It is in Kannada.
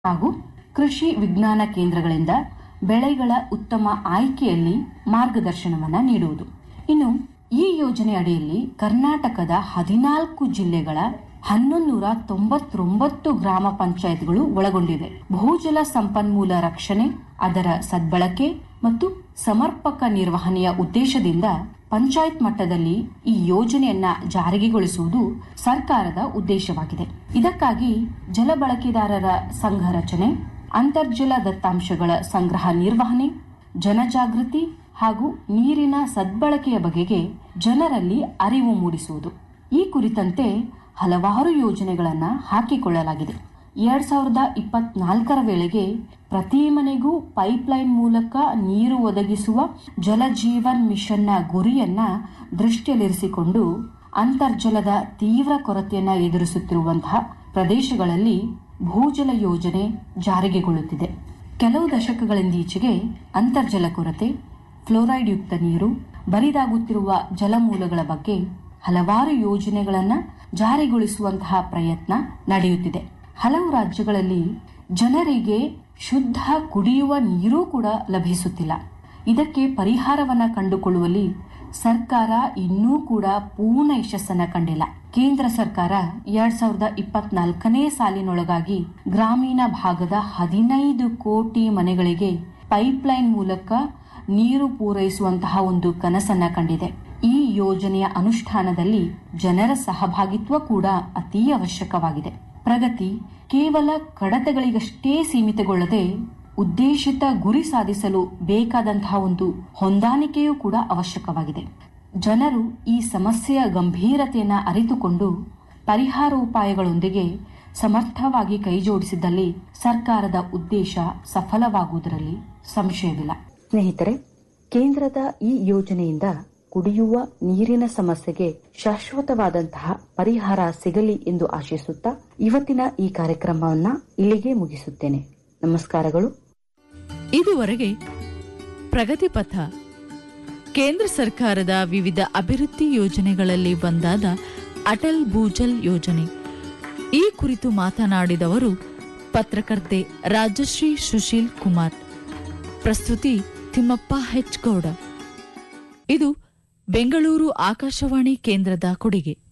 ಹಾಗೂ ಕೃಷಿ ವಿಜ್ಞಾನ ಕೇಂದ್ರಗಳಿಂದ ಬೆಳೆಗಳ ಉತ್ತಮ ಆಯ್ಕೆಯಲ್ಲಿ ಮಾರ್ಗದರ್ಶನವನ್ನ ನೀಡುವುದು ಇನ್ನು ಈ ಯೋಜನೆ ಅಡಿಯಲ್ಲಿ ಕರ್ನಾಟಕದ ಹದಿನಾಲ್ಕು ಜಿಲ್ಲೆಗಳ ಹನ್ನೊಂದೂರ ತೊಂಬತ್ತೊಂಬತ್ತು ಗ್ರಾಮ ಪಂಚಾಯತ್ಗಳು ಒಳಗೊಂಡಿವೆ ಭೂಜಲ ಸಂಪನ್ಮೂಲ ರಕ್ಷಣೆ ಅದರ ಸದ್ಬಳಕೆ ಮತ್ತು ಸಮರ್ಪಕ ನಿರ್ವಹಣೆಯ ಉದ್ದೇಶದಿಂದ ಪಂಚಾಯತ್ ಮಟ್ಟದಲ್ಲಿ ಈ ಯೋಜನೆಯನ್ನ ಜಾರಿಗೆಗೊಳಿಸುವುದು ಸರ್ಕಾರದ ಉದ್ದೇಶವಾಗಿದೆ ಇದಕ್ಕಾಗಿ ಜಲ ಬಳಕೆದಾರರ ಸಂಘ ರಚನೆ ಅಂತರ್ಜಲ ದತ್ತಾಂಶಗಳ ಸಂಗ್ರಹ ನಿರ್ವಹಣೆ ಜನಜಾಗೃತಿ ಹಾಗೂ ನೀರಿನ ಸದ್ಬಳಕೆಯ ಬಗೆಗೆ ಜನರಲ್ಲಿ ಅರಿವು ಮೂಡಿಸುವುದು ಈ ಕುರಿತಂತೆ ಹಲವಾರು ಯೋಜನೆಗಳನ್ನು ಹಾಕಿಕೊಳ್ಳಲಾಗಿದೆ ಎರಡ್ ಸಾವಿರದ ಇಪ್ಪತ್ನಾಲ್ಕರ ವೇಳೆಗೆ ಪ್ರತಿ ಮನೆಗೂ ಪೈಪ್ಲೈನ್ ಮೂಲಕ ನೀರು ಒದಗಿಸುವ ಜಲಜೀವನ್ ಮಿಷನ್ನ ಗುರಿಯನ್ನ ದೃಷ್ಟಿಯಲ್ಲಿರಿಸಿಕೊಂಡು ಅಂತರ್ಜಲದ ತೀವ್ರ ಕೊರತೆಯನ್ನ ಎದುರಿಸುತ್ತಿರುವಂತಹ ಪ್ರದೇಶಗಳಲ್ಲಿ ಭೂಜಲ ಯೋಜನೆ ಜಾರಿಗೆಗೊಳ್ಳುತ್ತಿದೆ ಕೆಲವು ದಶಕಗಳಿಂದೀಚೆಗೆ ಅಂತರ್ಜಲ ಕೊರತೆ ಫ್ಲೋರೈಡ್ ಯುಕ್ತ ನೀರು ಬರಿದಾಗುತ್ತಿರುವ ಜಲಮೂಲಗಳ ಬಗ್ಗೆ ಹಲವಾರು ಯೋಜನೆಗಳನ್ನು ಜಾರಿಗೊಳಿಸುವಂತಹ ಪ್ರಯತ್ನ ನಡೆಯುತ್ತಿದೆ ಹಲವು ರಾಜ್ಯಗಳಲ್ಲಿ ಜನರಿಗೆ ಶುದ್ಧ ಕುಡಿಯುವ ನೀರೂ ಕೂಡ ಲಭಿಸುತ್ತಿಲ್ಲ ಇದಕ್ಕೆ ಪರಿಹಾರವನ್ನ ಕಂಡುಕೊಳ್ಳುವಲ್ಲಿ ಸರ್ಕಾರ ಇನ್ನೂ ಕೂಡ ಪೂರ್ಣ ಯಶಸ್ಸನ್ನ ಕಂಡಿಲ್ಲ ಕೇಂದ್ರ ಸರ್ಕಾರ ಎರಡ್ ಸಾವಿರದ ಇಪ್ಪತ್ನಾಲ್ಕನೇ ಸಾಲಿನೊಳಗಾಗಿ ಗ್ರಾಮೀಣ ಭಾಗದ ಹದಿನೈದು ಕೋಟಿ ಮನೆಗಳಿಗೆ ಪೈಪ್ಲೈನ್ ಮೂಲಕ ನೀರು ಪೂರೈಸುವಂತಹ ಒಂದು ಕನಸನ್ನ ಕಂಡಿದೆ ಈ ಯೋಜನೆಯ ಅನುಷ್ಠಾನದಲ್ಲಿ ಜನರ ಸಹಭಾಗಿತ್ವ ಕೂಡ ಅತೀ ಅವಶ್ಯಕವಾಗಿದೆ ಪ್ರಗತಿ ಕೇವಲ ಕಡತಗಳಿಗಷ್ಟೇ ಸೀಮಿತಗೊಳ್ಳದೆ ಉದ್ದೇಶಿತ ಗುರಿ ಸಾಧಿಸಲು ಬೇಕಾದಂತಹ ಒಂದು ಹೊಂದಾಣಿಕೆಯೂ ಕೂಡ ಅವಶ್ಯಕವಾಗಿದೆ ಜನರು ಈ ಸಮಸ್ಯೆಯ ಗಂಭೀರತೆಯನ್ನು ಅರಿತುಕೊಂಡು ಪರಿಹಾರೋಪಾಯಗಳೊಂದಿಗೆ ಸಮರ್ಥವಾಗಿ ಕೈಜೋಡಿಸಿದಲ್ಲಿ ಸರ್ಕಾರದ ಉದ್ದೇಶ ಸಫಲವಾಗುವುದರಲ್ಲಿ ಸಂಶಯವಿಲ್ಲ ಸ್ನೇಹಿತರೆ ಕೇಂದ್ರದ ಈ ಯೋಜನೆಯಿಂದ ಕುಡಿಯುವ ನೀರಿನ ಸಮಸ್ಯೆಗೆ ಶಾಶ್ವತವಾದಂತಹ ಪರಿಹಾರ ಸಿಗಲಿ ಎಂದು ಆಶಿಸುತ್ತಾ ಇವತ್ತಿನ ಈ ಕಾರ್ಯಕ್ರಮವನ್ನ ಇಲ್ಲಿಗೆ ಮುಗಿಸುತ್ತೇನೆ ನಮಸ್ಕಾರಗಳು ಇದುವರೆಗೆ ಪ್ರಗತಿ ಪಥ ಕೇಂದ್ರ ಸರ್ಕಾರದ ವಿವಿಧ ಅಭಿವೃದ್ಧಿ ಯೋಜನೆಗಳಲ್ಲಿ ಒಂದಾದ ಅಟಲ್ ಭೂಜಲ್ ಯೋಜನೆ ಈ ಕುರಿತು ಮಾತನಾಡಿದವರು ಪತ್ರಕರ್ತೆ ರಾಜಶ್ರೀ ಸುಶೀಲ್ ಕುಮಾರ್ ಪ್ರಸ್ತುತಿ ತಿಮ್ಮಪ್ಪ ಹೆಚ್ ಗೌಡ ಇದು ಬೆಂಗಳೂರು ಆಕಾಶವಾಣಿ ಕೇಂದ್ರದ ಕೊಡುಗೆ